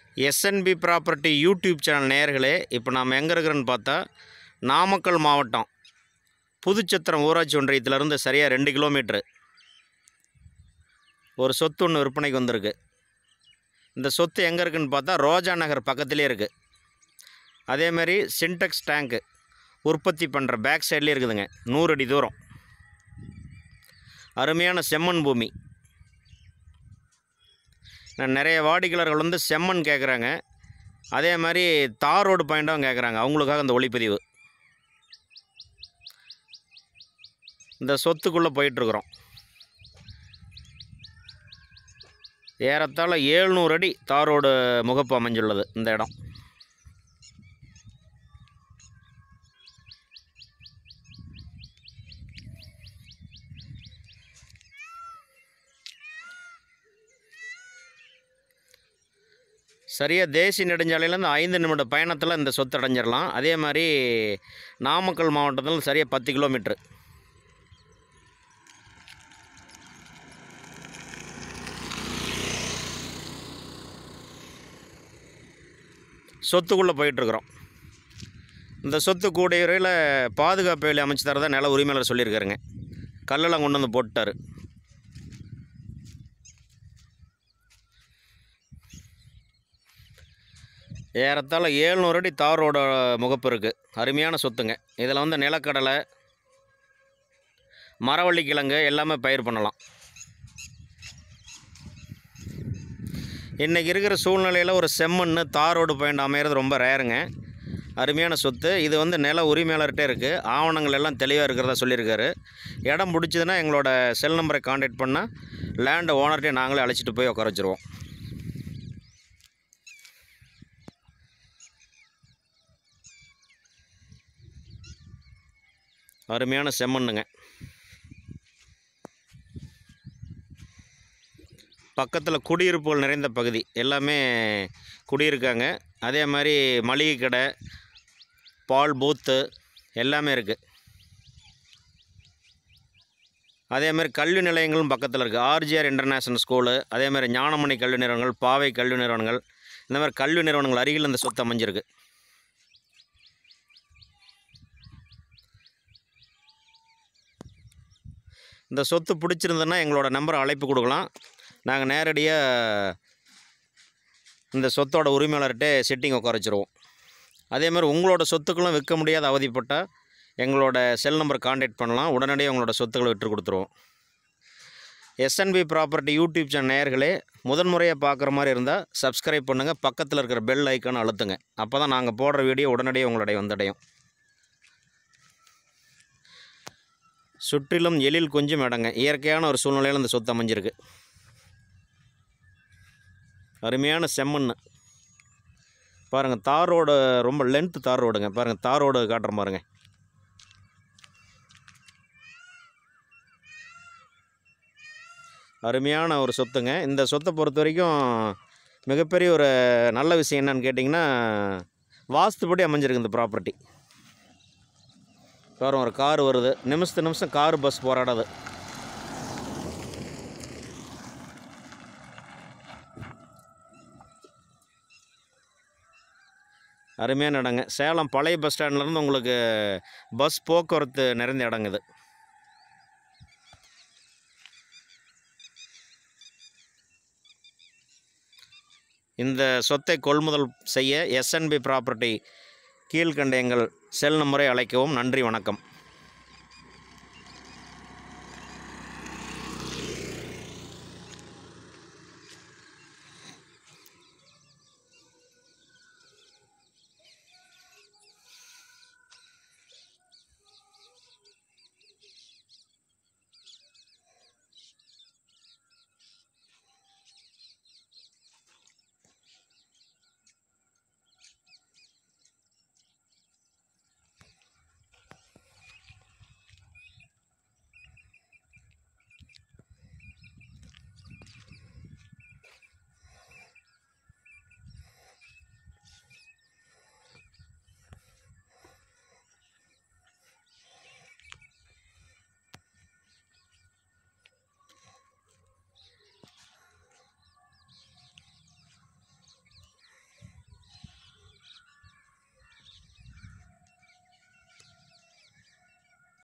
SNP property YouTube channel நேயர்களே இப்போ நாம் எங்கே இருக்கிறோன்னு பார்த்தா நாமக்கல் மாவட்டம் புதுச்சத்திரம் ஊராட்சி ஒன்றியத்திலேருந்து சரியாக ரெண்டு கிலோமீட்ரு ஒரு சொத்து ஒன்று விற்பனைக்கு வந்திருக்கு இந்த சொத்து எங்கே இருக்குன்னு பார்த்தா ரோஜா நகர் பக்கத்துலேயே இருக்குது அதேமாரி சின்டெக்ஸ் டேங்க்கு உற்பத்தி பண்ணுற பேக் சைட்லேயே இருக்குதுங்க நூறு அடி தூரம் அருமையான செம்மண் பூமி நான் நிறைய வாடிக்கையாளர்கள் வந்து செம்மண் கேட்குறாங்க அதே மாதிரி தார் ரோடு பாயிண்ட்டும் கேட்குறாங்க அவங்களுக்காக இந்த ஒளிப்பதிவு இந்த சொத்துக்குள்ளே போயிட்டுருக்குறோம் ஏறத்தாழ ஏழ்நூறு அடி தார் ரோடு முகப்பு அமைஞ்சுள்ளது இந்த இடம் சரியாக தேசிய நெடுஞ்சாலையிலேருந்து ஐந்து நிமிட பயணத்தில் இந்த சொத்து அடைஞ்சிடலாம் அதே மாதிரி நாமக்கல் மாவட்டத்தில் சரியாக பத்து கிலோமீட்ரு சொத்துக்குள்ளே போயிட்டுருக்குறோம் இந்த சொத்து கூடிய வரையில் பாதுகாப்பு வேலி அமைச்சு தரதா நில உரிமையாளர் சொல்லியிருக்காருங்க கல்லெல்லாம் கொண்டு வந்து போட்டுட்டாரு ஏறத்தாழ ஏழ்நூறு அடி தாரோட முகப்பு இருக்குது அருமையான சொத்துங்க இதில் வந்து நிலக்கடலை மரவள்ளி கிழங்கு எல்லாமே பயிர் பண்ணலாம் இன்றைக்கி இருக்கிற சூழ்நிலையில் ஒரு செம்மண் தாரோடு பாயிண்ட் அமையிறது ரொம்ப ரேருங்க அருமையான சொத்து இது வந்து நில உரிமையாளர்கிட்டே இருக்குது ஆவணங்கள் எல்லாம் தெளிவாக இருக்கிறதா சொல்லியிருக்காரு இடம் பிடிச்சதுன்னா எங்களோட செல் நம்பரை காண்டாக்ட் பண்ணால் லேண்டு ஓனர்கிட்டே நாங்களே அழைச்சிட்டு போய் உட்கார வச்சுருவோம் அருமையான செம்மண்ணுங்க பக்கத்தில் குடியிருப்புகள் நிறைந்த பகுதி எல்லாமே குடியிருக்காங்க அதே மாதிரி மளிகை கடை பால் பூத்து எல்லாமே இருக்குது அதே மாதிரி கல்வி நிலையங்களும் பக்கத்தில் இருக்குது ஆர்ஜிஆர் இன்டர்நேஷ்னல் ஸ்கூலு அதே மாதிரி ஞானமணி கல்வி நிறுவனங்கள் பாவை கல்வி நிறுவனங்கள் இந்த மாதிரி கல்வி நிறுவனங்கள் அருகில் இந்த சொத்து அமைஞ்சிருக்கு இந்த சொத்து பிடிச்சிருந்ததுன்னா எங்களோட நம்பரை அழைப்பு கொடுக்கலாம் நாங்கள் நேரடியாக இந்த சொத்தோட உரிமையாளர்கிட்ட செட்டிங் உட்கார வச்சுருவோம் அதே மாதிரி உங்களோட சொத்துக்களும் விற்க முடியாத அவதிப்பட்டால் எங்களோட செல் நம்பர் காண்டாக்ட் பண்ணலாம் உடனடியாக உங்களோட சொத்துக்களை விட்டு கொடுத்துருவோம் எஸ்என்பி ப்ராப்பர்ட்டி யூடியூப் சேனல் நேயர்களே முதன்முறையாக பார்க்குற மாதிரி இருந்தால் சப்ஸ்கிரைப் பண்ணுங்கள் பக்கத்தில் இருக்கிற பெல் ஐக்கானை அழுத்துங்க அப்போ தான் நாங்கள் போடுற வீடியோ உடனடியாக உங்களுடைய வந்தடையும் சுற்றிலும் எழில் கொஞ்சம் இடங்க இயற்கையான ஒரு சூழ்நிலையில் இந்த சொத்து அமைஞ்சிருக்கு அருமையான செம்மண் பாருங்கள் தார் ரோடு ரொம்ப லென்த்து தார் ரோடுங்க பாருங்கள் தார் ரோடு காட்டுற பாருங்க அருமையான ஒரு சொத்துங்க இந்த சொத்தை பொறுத்த வரைக்கும் மிகப்பெரிய ஒரு நல்ல விஷயம் என்னன்னு கேட்டிங்கன்னா வாஸ்துப்படி அமைஞ்சிருக்கு இந்த ப்ராப்பர்ட்டி பாருங்க ஒரு கார் வருது நிமிஷத்து நிமிஷம் கார் பஸ் போராடாது அருமையான இடங்க சேலம் பழைய பஸ் ஸ்டாண்ட்லேருந்து உங்களுக்கு பஸ் போக்குவரத்து நிறைந்த இடங்க இது இந்த சொத்தை கொள்முதல் செய்ய எஸ்என்பி ப்ராப்பர்ட்டி கீழ்கண்ட எங்கள் செல் நம்பரை அழைக்கவும் நன்றி வணக்கம்